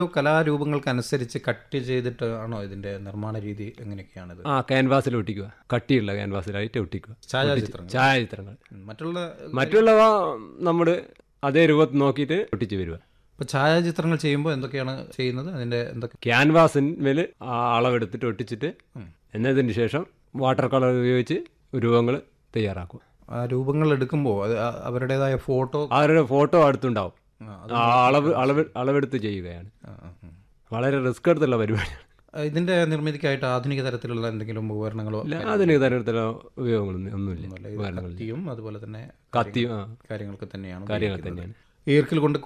കലാരൂപങ്ങൾക്കനുസരിച്ച് cut ചെയ്തിട്ട് ആണോ ഇതിന്റെ നിർമ്മാണ രീതി എങ്ങനെയൊക്കെയാണിത് ആ ക്യാൻവാസിൽ ഒട്ടിക്കുക കട്ടിയുള്ള ക്യാൻവാസിലായിട്ട് ഒട്ടിക്കുക ഛായാചിത്രങ്ങൾ ഛായാചിത്രങ്ങൾ ഉം. മറ്റുള്ള മറ്റുള്ളവ നമ്മൾ അതേ രൂപത്തിൽ നോക്കിയിട്ട് ഒട്ടിച്ച് വരിക ഇപ്പൊ ഛായാചിത്രങ്ങൾ ചെയ്യുമ്പോൾ എന്തൊക്കെയാണ് ചെയ്യുന്നത് അതിന്റെ എന്തൊക്കെ ക്യാൻവാസിന്മേൽ ആ അളവെടുത്തിട്ട് ഒട്ടിച്ചിട്ട് എന്നതിന് ശേഷം വാട്ടർ കളർ ഉപയോഗിച്ച് രൂപങ്ങൾ തയ്യാറാക്കും ആ രൂപങ്ങൾ എടുക്കുമ്പോൾ അത് ആ- അവരുടേതായ ഫോട്ടോ അവരുടെ ഫോട്ടോ അടുത്തുണ്ടാവും ആ, ആ അളവ് അളവ് അളവെടുത്ത് ചെയ്യുകയാണ് ആ, ആ, ഉം. വളരെ റിസ്ക് എടുത്തുള്ള പരിപാടിയാണ് ആ, ഇതിന്റെ നിർമ്മിതിക്കായിട്ട് ആധുനിക തരത്തിലുള്ള എന്തെങ്കിലും ഉപകരണങ്ങളോ ഇല്ല ആധുനിക തരത്തിലുള്ള ഉപയോഗങ്ങളൊന്നും ഒന്നുമില്ല ഒന്നുമില്ല. ഇത് ഉപകരണങ്ങളില്ല കത്തിയും അതുപോലെ തന്നെ കത്തിയും ആ കാര്യങ്ങളൊക്കെ തന്നെയാണ് കാര്യങ്ങൾ ഉപയോഗിക്കുന്നത്. തന്നെയാണ് ഈർക്കിൽ കൊണ്ട്